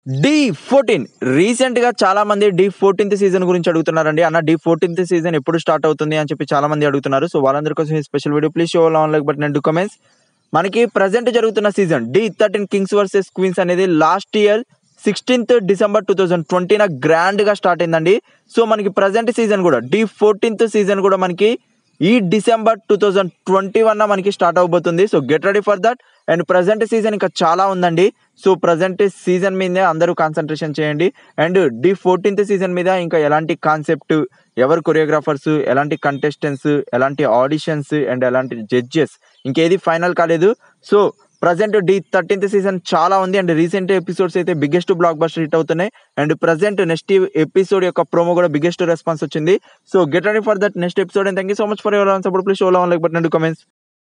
D fourteen recent గా చాలా మంది డి ఫోర్టీన్త్ సీజన్ గురించి అడుగుతున్నారండి అన్న డి ఫోర్టీన్త్ సీజన్ ఎప్పుడు స్టార్ట్ అవుతుంది అని చెప్పి చాలా మంది అడుగుతున్నారు సో వాళ్ళందరి కోసం ఈ special video please show on like but నేను కమెంట్స్ మనకి ప్రజెంట్ జరుగుతున్న season the thirteen kings versus queens అనేది last year sixteenth December two thousand twenty grand గా స్టార్ట్ అయిందండి సో మనకి ప్రజెంట్ సీజన్ కూడా డి ఫోర్టీన్త్ సీజన్ కూడా మనకి ఈ December two thousand twenty one మనకి స్టార్ట్ అవబోతుంది so get ready for that and present season ఇంకా చాలా ఉందండి సో ప్రజెంట్ సీజన్ మీదే అందరూ కాన్సన్ట్రేషన్ చేయండి అండ్ డి ఫోర్టీన్త్ సీజన్ మీద ఇంకా ఎలాంటి కాన్సెప్ట్ ఎవరు కొరియోగ్రాఫర్స్ ఎలాంటి కంటెస్టెంట్స్ ఎలాంటి ఆడిషన్స్ అండ్ ఎలాంటి జడ్జెస్ ఇంకేది ఫైనల్ కాలేదు so present the thirteenth season చాలా ఉంది అండ్ రీసెంట్ ఎపిసోడ్స్ అయితే బిగ్గెస్ట్ బ్లాక్ బస్టర్ హిట్ అవుతున్నాయి అండ్ ప్రజెంట్ నెక్స్ట్ ఎపిసోడ్ యొక్క ప్రోమో కూడా బిగ్గెస్ట్ రెస్పాన్స్ వచ్చింది so get ready for that next episode and thank you so much for your support please show like but comments